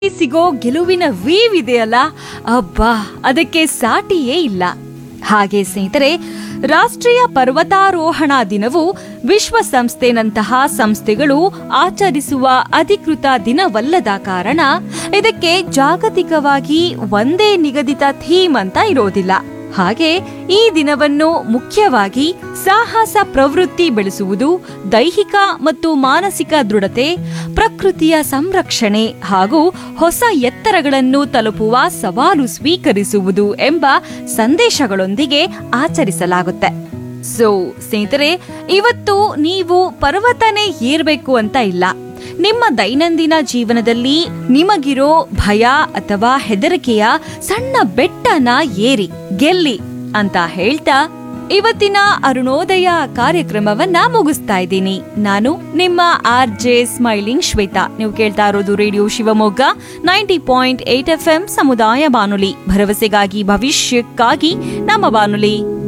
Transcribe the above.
ಸಿಗೋ ಗೆಲುವಿನ ವೀವ್ ಇದೆಯಲ್ಲ ಅಬ್ಬಾ ಅದಕ್ಕೆ ಸಾಟಿಯೇ ಇಲ್ಲ ಹಾಗೆ ಸ್ನೇಹಿತರೆ ರಾಷ್ಟ್ರೀಯ ಪರ್ವತಾರೋಹಣ ದಿನವು ವಿಶ್ವಸಂಸ್ಥೆನಂತಹ ಸಂಸ್ಥೆಗಳು ಆಚರಿಸುವ ಅಧಿಕೃತ ದಿನವಲ್ಲದ ಕಾರಣ ಇದಕ್ಕೆ ಜಾಗತಿಕವಾಗಿ ಒಂದೇ ನಿಗದಿತ ಥೀಮ್ ಅಂತ ಇರೋದಿಲ್ಲ ಹಾಗೆ ಈ ದಿನವನ್ನು ಮುಖ್ಯವಾಗಿ ಸಾಹಸ ಪ್ರವೃತ್ತಿ ಬೆಳೆಸುವುದು ದೈಹಿಕ ಮತ್ತು ಮಾನಸಿಕ ದೃಢತೆ ಪ್ರಕೃತಿಯ ಸಂರಕ್ಷಣೆ ಹಾಗೂ ಹೊಸ ಎತ್ತರಗಳನ್ನು ತಲುಪುವ ಸವಾಲು ಸ್ವೀಕರಿಸುವುದು ಎಂಬ ಸಂದೇಶಗಳೊಂದಿಗೆ ಆಚರಿಸಲಾಗುತ್ತೆ ಸೊ ಸ್ನೇಹಿತರೆ ಇವತ್ತು ನೀವು ಪರ್ವತನೇ ಏರ್ಬೇಕು ಅಂತ ಇಲ್ಲ ನಿಮ್ಮ ದೈನಂದಿನ ಜೀವನದಲ್ಲಿ ನಿಮಗಿರೋ ಭಯ ಅಥವಾ ಹೆದರಿಕೆಯ ಸಣ್ಣ ಬೆಟ್ಟನ ಏರಿ ಗೆಲ್ಲಿ ಅಂತ ಹೇಳ್ತಾ ಇವತ್ತಿನ ಅರುಣೋದಯ ಕಾರ್ಯಕ್ರಮವನ್ನ ಮುಗಿಸ್ತಾ ಇದ್ದೀನಿ ನಾನು ನಿಮ್ಮ ಆರ್ ಜೆ ಸ್ಮೈಲಿಂಗ್ ಶ್ವೇತಾ ನೀವು ಕೇಳ್ತಾ ಇರೋದು radio Shivamogga ninety point eight F M ಸಮುದಾಯ ಬಾನುಲಿ ಭರವಸೆಗಾಗಿ ಭವಿಷ್ಯಕ್ಕಾಗಿ ನಮ್ಮ ಬಾನುಲಿ